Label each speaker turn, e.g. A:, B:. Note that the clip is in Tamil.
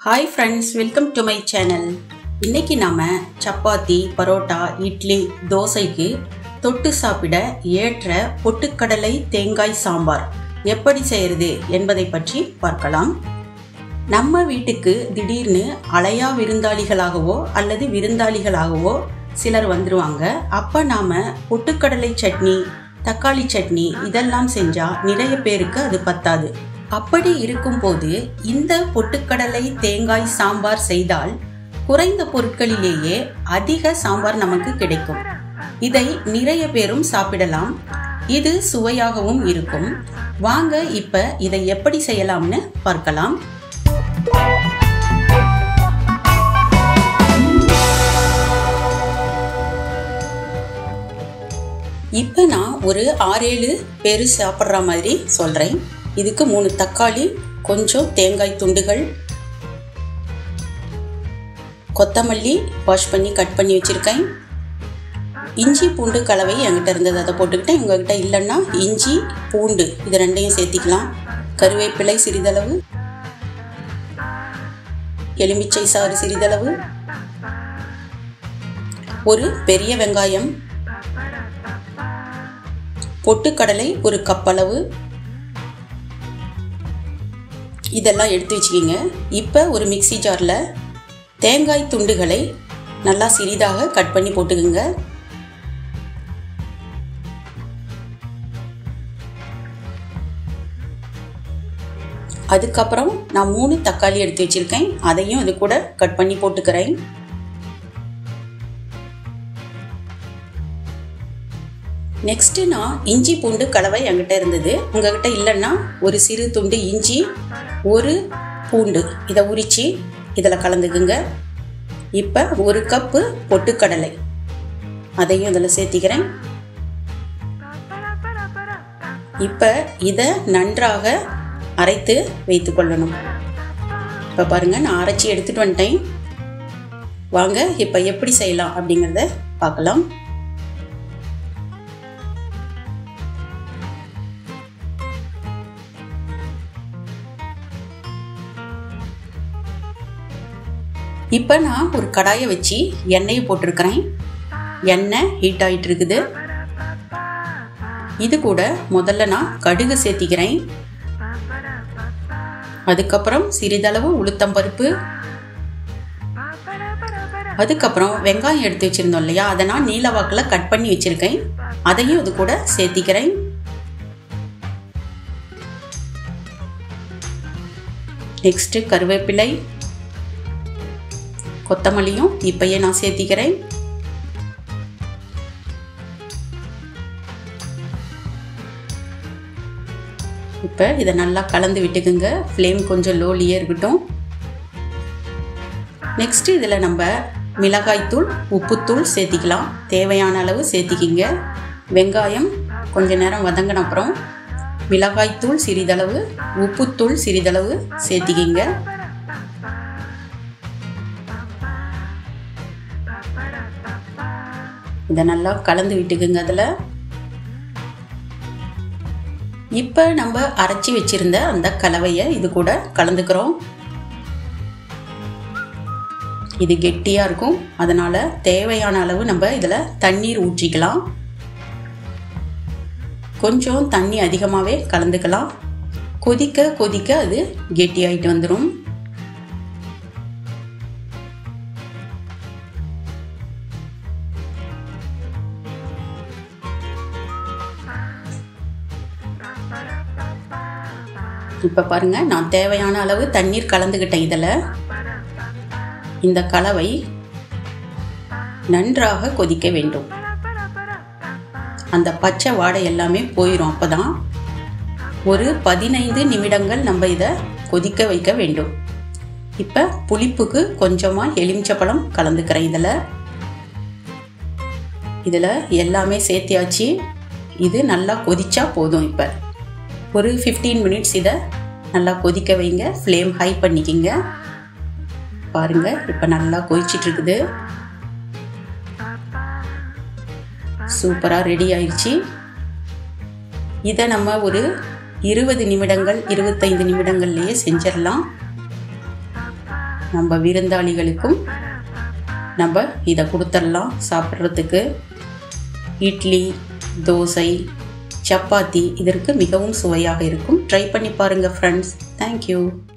A: hi friends welcome to my channel இன்னைக்கு நாம சப்பாத்தி பரோட்டா இட்லி தோசைக்கு தொட்டு சாப்பிட ஏற்ற பொட்டுக்கடலை தேங்காய் சாம்பார் எப்படி செய்யறது என்பதை பற்றி பார்க்கலாம் நம்ம வீட்டுக்கு திடீர்னு அலையா விருந்தாளிகளாகவோ அல்லது விருந்தாளிகளாகவோ சிலர் வந்துருவாங்க அப்ப நாம பொட்டுக்கடலை சட்னி தக்காளி சட்னி இதெல்லாம் செஞ்சா நிறைய பேருக்கு அது பத்தாது அப்படி இருக்கும்போது இந்த பொட்டுக்கடலை தேங்காய் சாம்பார் செய்தால் குறைந்த பொருட்களிலேயே அதிக சாம்பார் நமக்கு கிடைக்கும் இதை நிறைய பேரும் சாப்பிடலாம் இது சுவையாகவும் இருக்கும் வாங்க இப்ப இதை எப்படி செய்யலாம்னு பார்க்கலாம் இப்போ நான் ஒரு ஆறேழு பேர் சாப்பிட்ற மாதிரி சொல்கிறேன் இதுக்கு மூணு தக்காளி கொஞ்சம் தேங்காய் துண்டுகள் கொத்தமல்லி வாஷ் பண்ணி கட் பண்ணி வச்சுருக்கேன் இஞ்சி பூண்டு கலவை என்கிட்ட இருந்தது அதை போட்டுக்கிட்டேன் உங்ககிட்ட இல்லைன்னா இஞ்சி பூண்டு இது ரெண்டையும் சேர்த்திக்கலாம் கருவேப்பிலை சிறிதளவு எலுமிச்சை சாறு சிறிதளவு ஒரு பெரிய வெங்காயம் பொட்டுக்கடலை ஒரு கப் அளவு இதெல்லாம் எடுத்து வச்சுக்கிங்க இப்போ ஒரு மிக்சி ஜாரில் தேங்காய் துண்டுகளை நல்லா சிறிதாக கட் பண்ணி போட்டுக்குங்க அதுக்கப்புறம் நான் மூணு தக்காளி எடுத்து வச்சுருக்கேன் அதையும் இது கூட கட் பண்ணி போட்டுக்கிறேன் நெக்ஸ்ட்டு நான் இஞ்சி பூண்டு கலவை என்கிட்ட இருந்தது உங்ககிட்ட இல்லைன்னா ஒரு சிறு துண்டு இஞ்சி ஒரு பூண்டு இதை உரித்து இதில் கலந்துக்குங்க இப்போ ஒரு கப்பு பொட்டுக்கடலை அதையும் இதில் சேர்த்திக்கிறேன் இப்போ இதை நன்றாக அரைத்து வைத்து கொள்ளணும் இப்போ பாருங்கள் நான் அரைச்சி எடுத்துகிட்டு வந்துட்டேன் வாங்க இப்போ எப்படி செய்யலாம் அப்படிங்கிறத பார்க்கலாம் இப்போ நான் ஒரு கடாயை வச்சு எண்ணெயை போட்டிருக்கிறேன் எண்ணெய் ஹீட் ஆகிட்டு இருக்குது இது கூட முதல்ல நான் கடுகு சேர்த்திக்கிறேன் அதுக்கப்புறம் சிறிதளவு உளுத்தம்பருப்பு அதுக்கப்புறம் வெங்காயம் எடுத்து வச்சுருந்தோம் இல்லையா அதை நான் நீலவாக்கில் கட் பண்ணி வச்சுருக்கேன் அதையும் இது கூட சேர்த்திக்கிறேன் நெக்ஸ்ட்டு கருவேப்பிலை கொத்தமல்லியும் இப்பயே நான் சேர்த்திக்கிறேன் இப்போ இதை நல்லா கலந்து விட்டுக்குங்க ஃப்ளேம் கொஞ்சம் லோலியே இருக்கட்டும் நெக்ஸ்ட்டு இதில் நம்ம மிளகாய்த்தூள் உப்புத்தூள் சேர்த்திக்கலாம் தேவையான அளவு சேர்த்திக்கிங்க வெங்காயம் கொஞ்ச நேரம் வதங்கின அப்புறம் மிளகாய்த்தூள் சிறிதளவு உப்புத்தூள் சிறிதளவு சேர்த்திக்கிங்க இதை நல்லா கலந்து விட்டுக்குங்க அதில் இப்போ நம்ம அரைச்சி வச்சிருந்த அந்த கலவையை இது கூட கலந்துக்கிறோம் இது கெட்டியாக இருக்கும் அதனால் தேவையான அளவு நம்ம இதில் தண்ணீர் ஊற்றிக்கலாம் கொஞ்சம் தண்ணி அதிகமாகவே கலந்துக்கலாம் கொதிக்க கொதிக்க அது கெட்டியாகிட்டு வந்துடும் இப்போ பாருங்கள் நான் தேவையான அளவு தண்ணீர் கலந்துக்கிட்டேன் இதில் இந்த கலவை நன்றாக கொதிக்க வேண்டும் அந்த பச்சை வாடை எல்லாமே போயிடும் அப்போ தான் ஒரு பதினைந்து நிமிடங்கள் நம்ம இதை கொதிக்க வைக்க வேண்டும் இப்போ புளிப்புக்கு கொஞ்சமாக எலுமிச்சப்பழம் கலந்துக்கிறேன் இதில் இதில் எல்லாமே சேர்த்தியாச்சு இது நல்லா கொதிச்சா போதும் இப்போ ஒரு ஃபிஃப்டீன் மினிட்ஸ் இதை நல்லா கொதிக்க வைங்க ஃப்ளேம் ஹை பண்ணிக்கிங்க பாருங்கள் இப்போ நல்லா கொதிச்சிட்ருக்குது சூப்பராக ரெடி ஆயிடுச்சு இதை நம்ம ஒரு இருபது நிமிடங்கள் இருபத்தைந்து நிமிடங்கள்லேயே செஞ்சிடலாம் நம்ம விருந்தாளிகளுக்கும் நம்ம இதை கொடுத்துடலாம் சாப்பிட்றதுக்கு இட்லி தோசை சப்பாத்தி இதற்கு மிகவும் சுவையாக இருக்கும் ட்ரை பண்ணி பாருங்கள் ஃப்ரெண்ட்ஸ் தேங்க்யூ